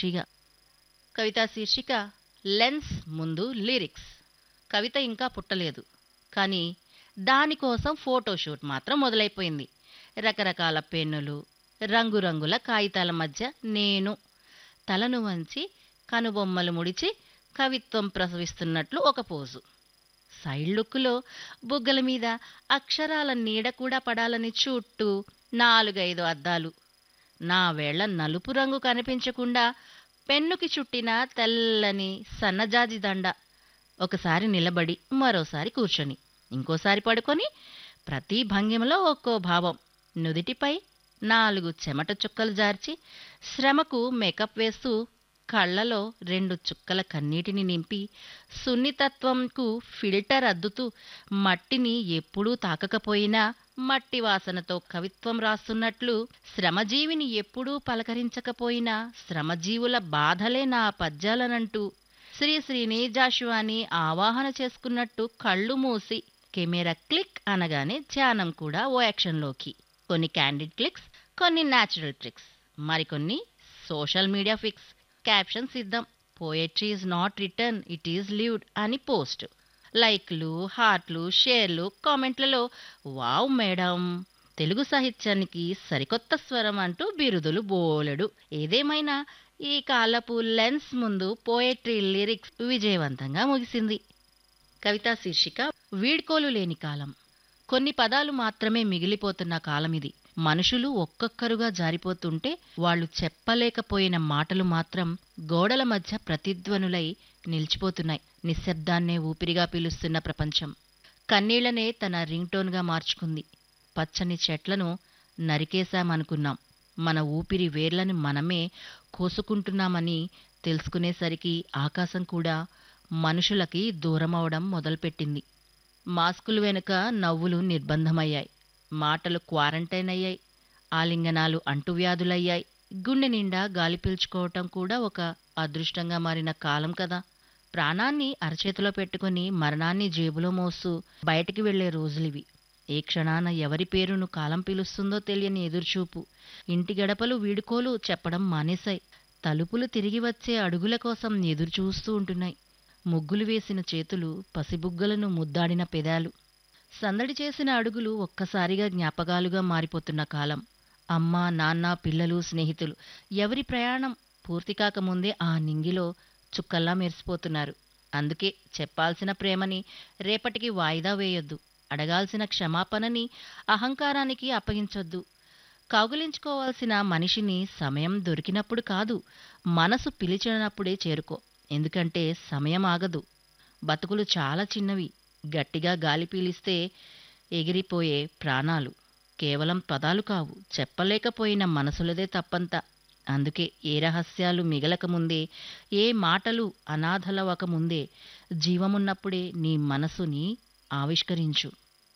సాక్షిగా కవిత శీర్షిక లెన్స్ ముందు లిరిక్స్ కవిత ఇంకా పుట్టలేదు కానీ దానికోసం ఫోటోషూట్ మాత్రం మొదలైపోయింది రకరకాల పెన్నులు రంగురంగుల కాగితాల మధ్య నేను తలను వంచి కనుబొమ్మలు ముడిచి కవిత్వం ప్రసవిస్తున్నట్లు ఒక పోజు సైడ్ లుక్లో బుగ్గల మీద అక్షరాల నీడ కూడా పడాలని చుట్టూ నాలుగైదు అద్దాలు నా వేళ్ల నలుపు రంగు కనిపించకుండా పెన్నుకి చుట్టిన తెల్లని సన్నజాజి దండ ఒకసారి నిలబడి మరోసారి కూర్చొని ఇంకోసారి పడుకొని ప్రతి భంగిమలో ఒక్కో భావం నుదిటిపై నాలుగు చెమట చుక్కలు జార్చి శ్రమకు మేకప్ వేస్తూ కళ్ళలో రెండు చుక్కల కన్నీటిని నింపి సున్నితత్వంకు ఫిల్టర్ అద్దుతూ మట్టిని ఎప్పుడూ తాకకపోయినా మట్టి వాసనతో కవిత్వం రాస్తున్నట్లు శ్రమజీవిని ఎప్పుడూ పలకరించకపోయినా శ్రమజీవుల బాధలే నా పద్యాలనంటూ శ్రీశ్రీని జాషువాని ఆవాహన చేసుకున్నట్టు కళ్ళు మూసి కెమెరా క్లిక్ అనగానే ధ్యానం కూడా ఓ యాక్షన్లోకి కొన్ని క్యాండిడ్ క్లిక్స్ కొన్ని న్యాచురల్ ట్రిక్స్ మరికొన్ని సోషల్ మీడియా ఫిక్స్ క్యాప్షన్ సిద్ధం poetry is not written it is lived అని పోస్ట్ లైక్లు హార్ట్లు షేర్లు కామెంట్లలో వావ్ మేడం తెలుగు సాహిత్యానికి సరికొత్త స్వరం అంటూ బిరుదులు బోలెడు ఏదేమైనా ఈ కాలపు లెన్స్ ముందు పోయట్రీ లిరిక్స్ విజయవంతంగా ముగిసింది కవితా శీర్షిక వీడ్కోలు లేని కాలం కొన్ని పదాలు మాత్రమే మిగిలిపోతున్న కాలమిది మనుషులు ఒక్కొక్కరుగా జారిపోతుంటే వాళ్ళు చెప్పలేకపోయిన మాటలు మాత్రం గోడల మధ్య ప్రతిధ్వనులై నిలిచిపోతున్నాయి నిశ్శబ్దాన్నే ఊపిరిగా పీలుస్తున్న ప్రపంచం కన్నీళ్లనే తన రింగ్ టోన్గా మార్చుకుంది పచ్చని చెట్లను నరికేశామనుకున్నాం మన ఊపిరి వేర్లను మనమే కోసుకుంటున్నామని తెలుసుకునేసరికి ఆకాశం కూడా మనుషులకి దూరమవడం మొదలుపెట్టింది మాస్కులు వెనుక నవ్వులు నిర్బంధమయ్యాయి మాటలు క్వారంటైన్ అయ్యాయి ఆలింగనాలు అంటువ్యాధులయ్యాయి గుండె నిండా గాలి పీల్చుకోవటం కూడా ఒక అదృష్టంగా మారిన కాలం కదా ప్రాణాన్ని అరచేతిలో పెట్టుకుని మరణాన్ని జేబులో మోస్తూ బయటికి వెళ్లే రోజులివి ఏ క్షణాన ఎవరి పేరును కాలం పిలుస్తుందో తెలియని ఎదురుచూపు ఇంటి గడపలు వీడుకోలు చెప్పడం మానేశాయి తలుపులు తిరిగి వచ్చే అడుగుల కోసం ఎదురుచూస్తూ ఉంటున్నాయి ముగ్గులు వేసిన చేతులు పసిబుగ్గలను ముద్దాడిన పెదాలు సందడి చేసిన అడుగులు ఒక్కసారిగా జ్ఞాపకాలుగా మారిపోతున్న కాలం అమ్మ నాన్న పిల్లలు స్నేహితులు ఎవరి ప్రయాణం పూర్తి కాకముందే ఆ నింగిలో చుక్కల్లా మెరిసిపోతున్నారు అందుకే చెప్పాల్సిన ప్రేమని రేపటికి వాయిదా వేయొద్దు అడగాల్సిన క్షమాపణని అహంకారానికి అప్పగించొద్దు కౌగిలించుకోవాల్సిన మనిషిని సమయం దొరికినప్పుడు కాదు మనసు పిలిచినప్పుడే చేరుకో ఎందుకంటే సమయం ఆగదు బతుకులు చాలా చిన్నవి గట్టిగా గాలి పీలిస్తే ఎగిరిపోయే ప్రాణాలు కేవలం పదాలు కావు చెప్పలేకపోయిన మనసులదే తప్పంత అందుకే ఏ రహస్యాలు మిగలకముందే ఏ మాటలు అనాథలవకముందే జీవమున్నప్పుడే నీ మనసుని ఆవిష్కరించు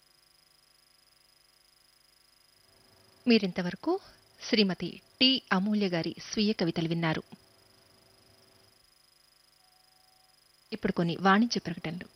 మీరింతవరకు శ్రీమతి టి అమూల్య గారి స్వీయ కవితలు విన్నారు ఇప్పుడు కొన్ని వాణిజ్య ప్రకటనలు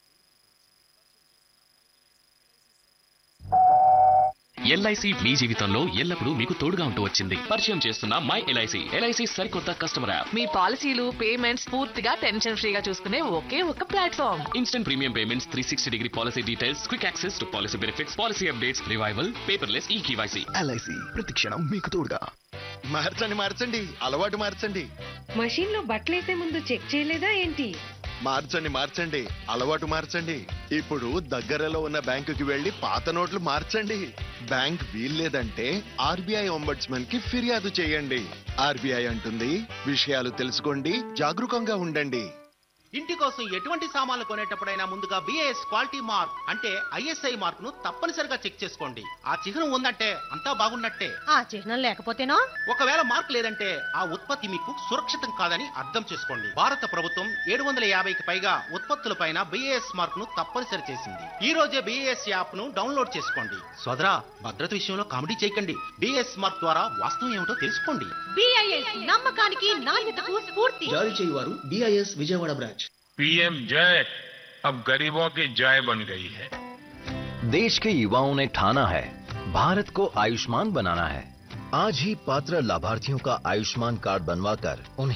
ఎల్ఐసి మీ జీవితంలో ఎల్లప్పుడూ మీకు తోడుగా ఉంటూ వచ్చింది పరిచయం చేస్తున్న మై ఎల్ఐసి ఎల్ఐసి సరికొత్త కస్టమర్ యాప్ మీ పాలసీలు పేమెంట్స్ పూర్తిగా టెన్షన్ ఫ్రీగా చూసుకునే ఒకే ఒక platform instant premium payments three sixty degree policy details quick access to policy benefits policy updates revival paperless e KYC LIC ప్రతిక్షణం మీకు తోడుగా మార్చండి మార్చండి అలవాటు మార్చండి మషీన్ లో బట్టలేసే ముందు చెక్ చేయలేదా ఏంటి మార్చండి మార్చండి అలవాటు మార్చండి ఇప్పుడు దగ్గరలో ఉన్న బ్యాంకుకి వెళ్లి పాత నోట్లు మార్చండి బ్యాంక్ వీల్లేదంటే ఆర్బీఐ ఒంబడ్స్మన్ కి ఫిర్యాదు చేయండి ఆర్బీఐ అంటుంది విషయాలు తెలుసుకోండి జాగరూకంగా ఉండండి ఇంటి కోసం ఎటువంటి సామాన్లు కొనేటప్పుడైనా ముందుగా బిఏఎస్ క్వాలిటీ మార్క్ అంటే ఐఎస్ఐ మార్క్ ను తప్పనిసరిగా చెక్ చేసుకోండి ఆ చిహ్నం ఉందంటే అంతా బాగున్నట్టే ఆ చిహ్నం లేకపోతేనో ఒకవేళ మార్క్ లేదంటే ఆ ఉత్పత్తి మీకు సురక్షితం కాదని అర్థం చేసుకోండి భారత ప్రభుత్వం ఏడు వందల యాభైకి పైగా ఉత్పత్తులపైన బిఏఎస్ మార్క్ ను తప్పనిసరి చేసింది ఈ రోజే బిఏఎస్ యాప్ ను డౌన్లోడ్ చేసుకోండి సోదరా భద్రత విషయంలో కామెడీ చేయకండి బిఏఎస్ మార్క్ ద్వారా వాస్తవం ఏమిటో తెలుసుకోండి బిఐఎస్ నమ్మకానికి నాణ్యతకు స్ఫూర్తి జారీ చేయువారు డిఐఎస్ విజయవాడ బ్రాంచ్ पीएम जय अब गरीबों की जय बन गई है देश के युवाओं ने ठाना है भारत को आयुष्मान बनाना है आज ही पात्र लाभार्थियों का आयुष्मान कार्ड बनवाकर उन्हें